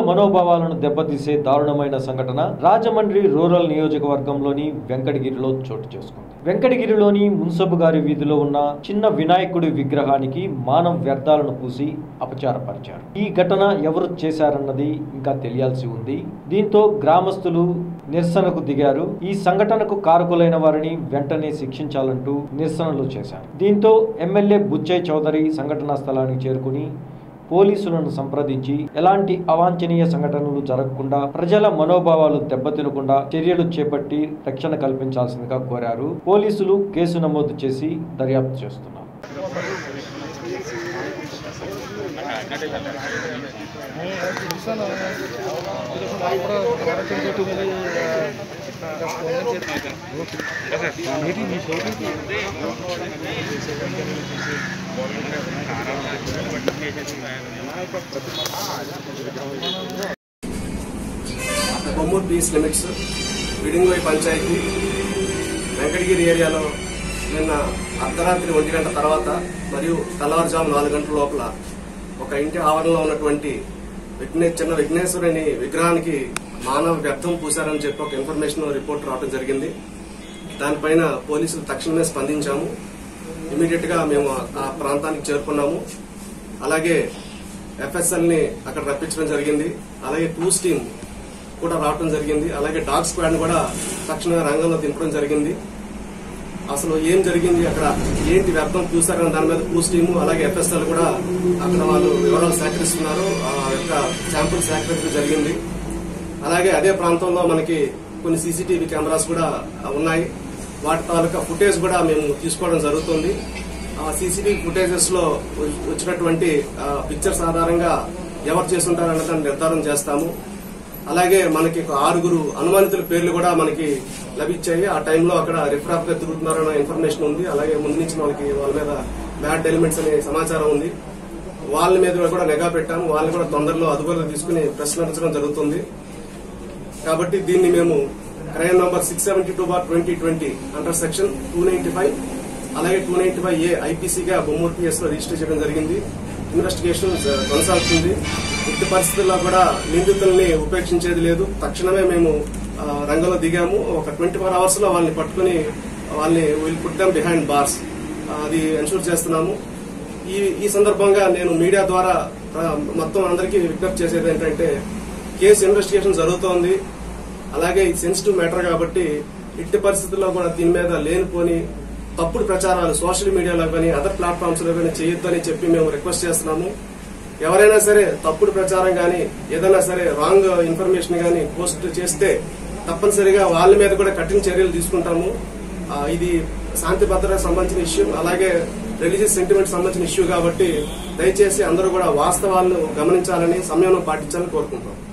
మనోభావాలను దెబ్బతీసే దారుణమైన సంఘటన రాజమండ్రి రూరల్ నియోజకవర్గంలోని వెంకటగిరిలో చోటు చేసుకుంది వెంకటగిరిలోని మున్సబు గారి వీధిలో ఉన్న చిన్న వినాయకుడి విగ్రహానికి మానవ వ్యర్థాలను పూసి అపచారపరిచారు ఈ ఘటన ఎవరు చేశారన్నది ఇంకా తెలియాల్సి ఉంది దీంతో గ్రామస్తులు నిరసనకు దిగారు ఈ సంఘటనకు కారకులైన వారిని వెంటనే శిక్షించాలంటూ నిరసనలు చేశారు దీంతో ఎమ్మెల్యే బుచ్చయ్య చౌదరి సంఘటనా స్థలానికి చేరుకుని పోలీసులను సంప్రదించి ఎలాంటి అవాంఛనీయ సంఘటనలు జరగకుండా ప్రజల మనోభావాలు దెబ్బతినకుండా చర్యలు చేపట్టి రక్షణ కల్పించాల్సిందిగా కోరారు పోలీసులు కేసు నమోదు చేసి దర్యాప్తు చేస్తున్నారు బొమ్మూరు పీస్ లిమిట్స్ విడింగోయ్ పంచాయతీ వెంకటగిరి ఏరియాలో నిన్న అర్ధరాత్రి ఒంటి గంట తర్వాత మరియు తెల్లవారుజాము నాలుగు గంటల లోపల ఒక ఇంటి ఆవరణలో ఉన్నటువంటి విఘ్నే చిన్న విఘ్నేశ్వరుని విగ్రహానికి మానవ వ్యర్థం పూశారని చెప్పి ఒక ఇన్ఫర్మేషన్ రిపోర్ట్ రావడం జరిగింది దానిపైన పోలీసులు తక్షణమే స్పందించాము ఇమీడియట్ గా మేము ఆ ప్రాంతానికి చేరుకున్నాము అలాగే ఎఫ్ఎస్ఎల్ ని అక్కడ రప్పించడం జరిగింది అలాగే టూస్ టీమ్ కూడా రావడం జరిగింది అలాగే డాగ్ స్క్వాడ్ కూడా తక్షణమే రంగంలో దింపడం జరిగింది అసలు ఏం జరిగింది అక్కడ ఏంటి వ్యర్థం చూసారని దాని మీద పూస్ టీము అలాగే ఎఫ్ఎస్ఎల్ కూడా అక్కడ వాళ్ళు వివరాలు సేకరిస్తున్నారు ఆ యొక్క శాంపుల్ సేకరించడం జరిగింది అలాగే అదే ప్రాంతంలో మనకి కొన్ని సీసీటీవీ కెమెరాస్ కూడా ఉన్నాయి వాటి తాలూకా ఫుటేజ్ కూడా మేము తీసుకోవడం జరుగుతుంది ఆ సీసీటీవీ ఫుటేజెస్ లో వచ్చినటువంటి పిక్చర్స్ ఆధారంగా ఎవరు చేస్తుంటారన్న దాన్ని నిర్ధారణ చేస్తాము అలాగే మనకి ఒక ఆరుగురు అనుమానితుల పేర్లు కూడా మనకి లభించాయి ఆ టైంలో అక్కడ రిఫరాఫ్ గా తిరుగుతున్నారన్న ఇన్ఫర్మేషన్ ఉంది అలాగే ముందు నుంచి మనకి వాళ్ళ మీద బ్యాడ్ ఎలిమెంట్స్ అనే సమాచారం ఉంది వాళ్ళ మీద కూడా నిఘా పెట్టాము వాళ్ళని కూడా తొందరలో అదుపులో తీసుకుని ప్రశ్నించడం జరుగుతుంది కాబట్టి దీన్ని మేము crime number six seventy two bar twenty twenty under section two ninety five అలాగే టూ నైన్టీ ఫైవ్ ఏ ఐపీసీగా బొమ్మూరు పిఎస్ లో రిజిస్టర్ చేయడం జరిగింది ఇన్వెస్టిగేషన్ కొనసాగుతుంది ఎట్టి పరిస్థితుల్లో కూడా నిందితుల్ని ఉపేక్షించేది లేదు తక్షణమే మేము ఆ, రంగంలో దిగాము ఒక ట్వంటీ ఫోర్ అవర్స్ లో వాళ్ళని పట్టుకుని వాళ్ళని will put them behind bars అది ఎన్షూర్ చేస్తున్నాము ఈ ఈ సందర్భంగా నేను మీడియా ద్వారా ఆ, మొత్తం అందరికీ విజ్ఞప్తి చేసేది ఏంటంటే కేసు ఇన్వెస్టిగేషన్ జరుగుతోంది అలాగే ఇది సెన్సిటివ్ మ్యాటర్ కాబట్టి ఇట్టి పరిస్థితుల్లో కూడా దీని మీద లేనిపోని తప్పుడు ప్రచారాలు సోషల్ మీడియాలో కానీ అదర్ ప్లాట్ఫామ్స్ లో కానీ చేయొద్దని చెప్పి మేము రిక్వెస్ట్ చేస్తున్నాము ఎవరైనా సరే తప్పుడు ప్రచారం కానీ ఏదైనా సరే రాంగ్ ఇన్ఫర్మేషన్ కానీ పోస్ట్ చేస్తే తప్పనిసరిగా వాళ్ళ మీద కూడా కఠిన చర్యలు తీసుకుంటాము ఆ, ఇది శాంతి భద్రతకు సంబంధించిన ఇష్యూ అలాగే రిలీజియస్ సెంటిమెంట్ సంబంధించిన ఇష్యూ కాబట్టి దయచేసి అందరూ కూడా వాస్తవాలను గమనించాలని సమయంలో పాటించాలని కోరుకుంటాం